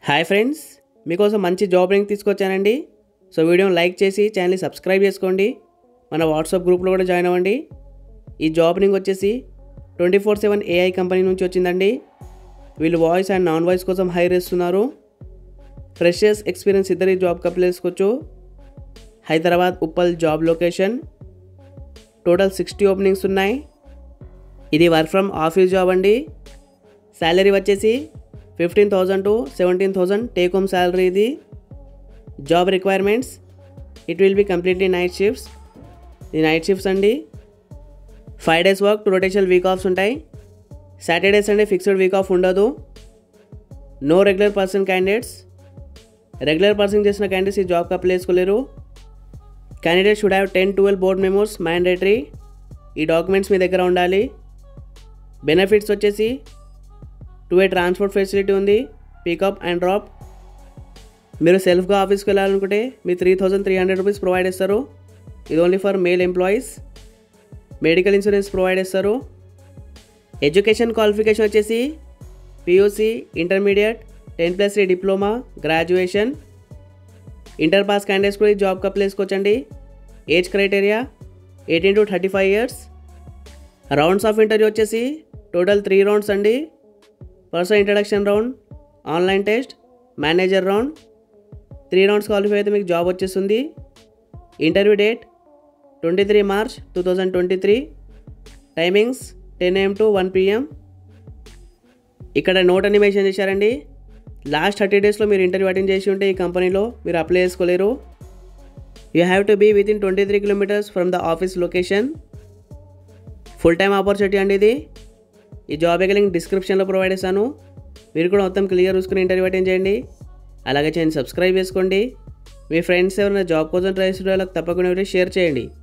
hi friends మీకోసం మంచి job link తీసుకొచ్చానండి సో వీడియోని లైక్ చేసి ఛానల్ని సబ్స్క్రైబ్ చేసుకోండి మన వాట్సాప్ గ్రూప్లో కూడా జాయిన్ అవ్వండి ఈ జాబ్ లింక్ వచ్చేసి twenty four seven AI company నుంచి వచ్చిందండి వీళ్ళు వాయిస్ అండ్ నాన్ వాయిస్ కోసం హైర్ చేస్తున్నారు ఫ్రెషర్స్ ఎక్స్పీరియన్స్ ఇద్దరి జాబ్కి అప్లై చేసుకోవచ్చు Hyderabad Uppal job location total sixty openings ఉన్నాయి ఇది వర్క్ ఫ్రమ్ ఆఫీస్ జాబ్ అండి శాలరీ వచ్చేసి fifteen thousand to seventeen thousand take home salary ఇది job requirements it will be completely night shifts ఇది నైట్ షిఫ్ట్స్ అండి five days work two rotational week offs ఉంటాయి Saturday Sunday fixed week off ఉండదు no regular person candidates regular person చేసిన candidates ఈ జాబ్కి apply చేసుకోలేరు candidate should have ten twelve board memos mandatory ఈ documents మీ దగ్గర ఉండాలి బెనిఫిట్స్ వచ్చేసి టూ వే ట్రాన్స్పోర్ట్ ఫెసిలిటీ ఉంది పికప్ అండ్ డ్రాప్ మీరు సెల్ఫ్గా ఆఫీస్కి వెళ్ళాలనుకుంటే మీ three thousand three hundred rupees provide చేస్తారు ఇది only for male employees medical insurance provide చేస్తారు ఎడ్యుకేషన్ క్వాలిఫికేషన్ వచ్చేసి PUC intermediate ten plus three diploma graduation inter pass candidates కూడా ఈ జాబ్కి అప్లై చేసుకోవచ్చండి age criteria eighteen to thirty five years rounds of interview వచ్చేసి total three rounds అండి personal introduction round online test manager round three rounds qualify అయితే మీకు job వచ్చేస్తుంది interview date twenty three March two thousand twenty three timings ten AM to one PM ఇక్కడ note అని mention చేశారండి last thirty డేస్లో మీరు interview attend చేసి ఉంటే ఈ కంపెనీలో మీరు అప్లై చేసుకోలేరు you have to be within twenty three kilometres from the office location full time opportunity అండి ఇది ఈ జాబ్ లింక్ డిస్క్రిప్షన్లో ప్రొవైడ్ చేశాను మీరు కూడా మొత్తం క్లియర్ చూసుకుని ఇంటర్వ్యూ అటెండ్ చేయండి అలాగే చేయండి సబ్స్క్రైబ్ చేసుకోండి మీ ఫ్రెండ్స్ ఎవరైనా జాబ్ కోసం ట్రై చేసే వాళ్ళకి తప్పకుండా షేర్ చేయండి